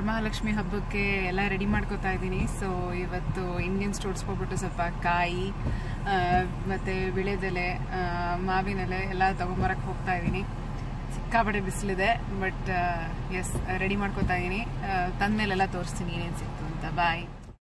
ವರಮಹಾಲಕ್ಷ್ಮಿ ಹಬ್ಬಕ್ಕೆ ಎಲ್ಲ ರೆಡಿ ಮಾಡ್ಕೋತಾ ಇದ್ದೀನಿ ಸೊ ಇವತ್ತು ಇಂಡಿಯನ್ ಸ್ಟೋರ್ಸ್ ಹೋಗ್ಬಿಟ್ಟು ಸ್ವಲ್ಪ ಕಾಯಿ ಆ, ಮತ್ತೆ ವಿಳೆದೆಲೆ ಆ, ಮಾವಿನೆಲೆ ಎಲ್ಲ ತಗೊಂಬರಕ್ಕೆ ಹೋಗ್ತಾ ಇದ್ದೀನಿ ಸಿಕ್ಕಾಪಟ್ಟೆ ಬಿಸಿಲಿದೆ ಬಟ್ ಎಸ್ ರೆಡಿ ಮಾಡ್ಕೋತಾ ಇದ್ದೀನಿ ತಂದ್ಮೇಲೆಲ್ಲ ತೋರಿಸ್ತೀನಿ ಏನೇನು ಸಿಕ್ತು ಅಂತ ಬಾಯ್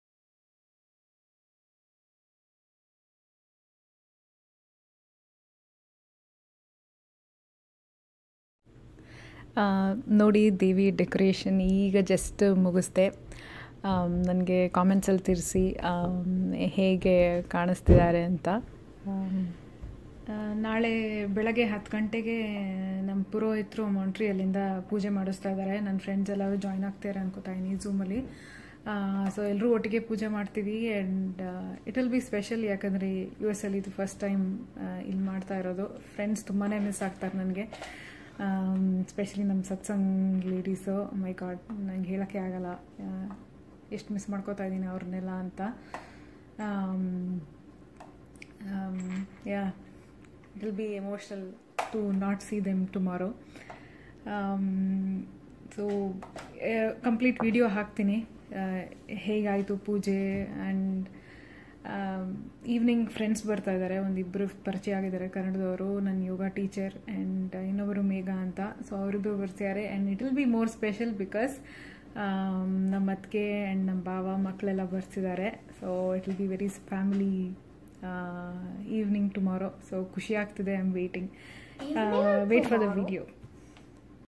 ಆ, ನೋಡಿ ದೇವಿ ಡೆಕೋರೇಷನ್ ಈಗ ಜಸ್ಟ್ ಮುಗಿಸ್ದೆ ನನಗೆ ಕಾಮೆಂಟ್ಸಲ್ಲಿ ತಿಳಿಸಿ ಹೇಗೆ ಕಾಣಿಸ್ತಿದ್ದಾರೆ ಅಂತ ಆಮ್, ಆ, ನಾಳೆ ಬೆಳಗ್ಗೆ ಹತ್ತು ಗಂಟೆಗೆ ನಮ್ಮ ಪುರೋಹಿತರು ಮಾಂಟ್ರಿಯಲ್ಲಿಂದ ಪೂಜೆ ಮಾಡಿಸ್ತಾ ಇದ್ದಾರೆ ನನ್ನ ಫ್ರೆಂಡ್ಸ್ ಎಲ್ಲರೂ ಜಾಯ್ನ್ ಆಗ್ತಾರೆ ಅನ್ಕೋತಾ ಇದ್ದೀನಿ ಝೂಮಲ್ಲಿ ಸೊ ಎಲ್ಲರೂ ಒಟ್ಟಿಗೆ ಪೂಜೆ ಮಾಡ್ತೀವಿ and it will be special ಯಾಕಂದರೆ ಯು ಎಸ್ ಅಲ್ಲಿ ಇದು ಫಸ್ಟ್ ಟೈಮ್ ಇಲ್ಲಿ ಮಾಡ್ತಾ ಇರೋದು ಫ್ರೆಂಡ್ಸ್ ತುಂಬಾ ಮಿಸ್ ಆಗ್ತಾರೆ ನನಗೆ ಸ್ಪೆಷಲಿ ನಮ್ಮ ಸತ್ಸಂಗ್ ಲೇಡೀಸು ಮೈ ಗಾಡ್ ನಂಗೆ ಹೇಳೋಕ್ಕೆ ಆಗಲ್ಲ ಎಷ್ಟು ಮಿಸ್ ಮಾಡ್ಕೋತಾ ಇದ್ದೀನಿ ಅವ್ರನ್ನೆಲ್ಲ ಅಂತ yeah it will be emotional to not see them tomorrow. Um, so complete video ಹಾಕ್ತೀನಿ ಹೇಗಾಯಿತು ಪೂಜೆ ಆ್ಯಂಡ್ ಈವ್ನಿಂಗ್ ಫ್ರೆಂಡ್ಸ್ ಬರ್ತಾ ಇದ್ದಾರೆ ಒಂದಿಬ್ಬರು ಪರಿಚಯ ಆಗಿದ್ದಾರೆ ಕನ್ನಡದವರು ನನ್ನ ಯೋಗ ಟೀಚರ್ ಆ್ಯಂಡ್ ಇನ್ನೊಬ್ಬರು ಮೇಘ ಅಂತ ಸೊ ಅವರಿಬ್ಬರು ಬರ್ತಿದ್ದಾರೆ and it will be more special because ನಮ್ಮ ಅತ್ತಿಗೆ ಆ್ಯಂಡ್ ನಮ್ಮ ಭಾವ ಮಕ್ಕಳೆಲ್ಲ ಬರ್ತಿದ್ದಾರೆ so it will be very family evening tomorrow so ಖುಷಿ ಆಗ್ತಿದೆ I am waiting wait for the video